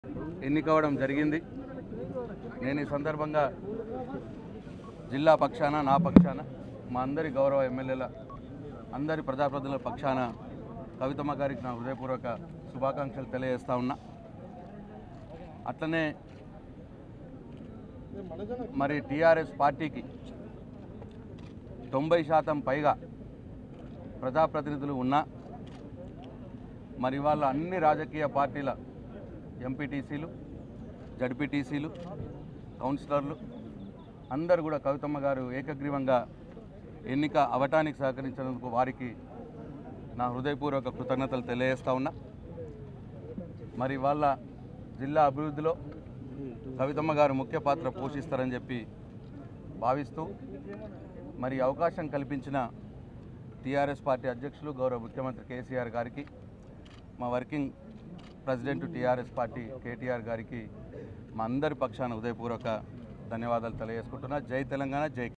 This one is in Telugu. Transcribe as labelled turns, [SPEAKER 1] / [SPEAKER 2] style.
[SPEAKER 1] ఎన్నికవడం జరిగింది నేను ఈ సందర్భంగా జిల్లా పక్షాన నా పక్షాన మా అందరి గౌరవ ఎమ్మెల్యేల అందరి ప్రజాప్రతినిధుల పక్షాన కవితమ్మ గారికి నా హృదయపూర్వక శుభాకాంక్షలు తెలియజేస్తా ఉన్నా అట్లనే మరి టీఆర్ఎస్ పార్టీకి తొంభై శాతం పైగా ప్రజాప్రతినిధులు ఉన్నా మరి వాళ్ళ అన్ని రాజకీయ పార్టీల ఎంపీటీసీలు జడ్పీటీసీలు కౌన్సిలర్లు అందరూ కూడా కవితమ్మ గారు ఏకగ్రీవంగా ఎన్నిక అవటానికి సహకరించినందుకు వారికి నా హృదయపూర్వక కృతజ్ఞతలు తెలియజేస్తా ఉన్నా మరి వాళ్ళ జిల్లా అభివృద్ధిలో కవితమ్మ గారు ముఖ్య పాత్ర పోషిస్తారని చెప్పి భావిస్తూ మరి ఈ అవకాశం కల్పించిన టీఆర్ఎస్ పార్టీ అధ్యక్షులు గౌరవ ముఖ్యమంత్రి కేసీఆర్ గారికి మా working president TRS party KTR గారికి మా అందరి పక్షాన హృదయపూర్వక ధన్యవాదాలు తెలియజేసుకుంటున్నా జై తెలంగాణ జై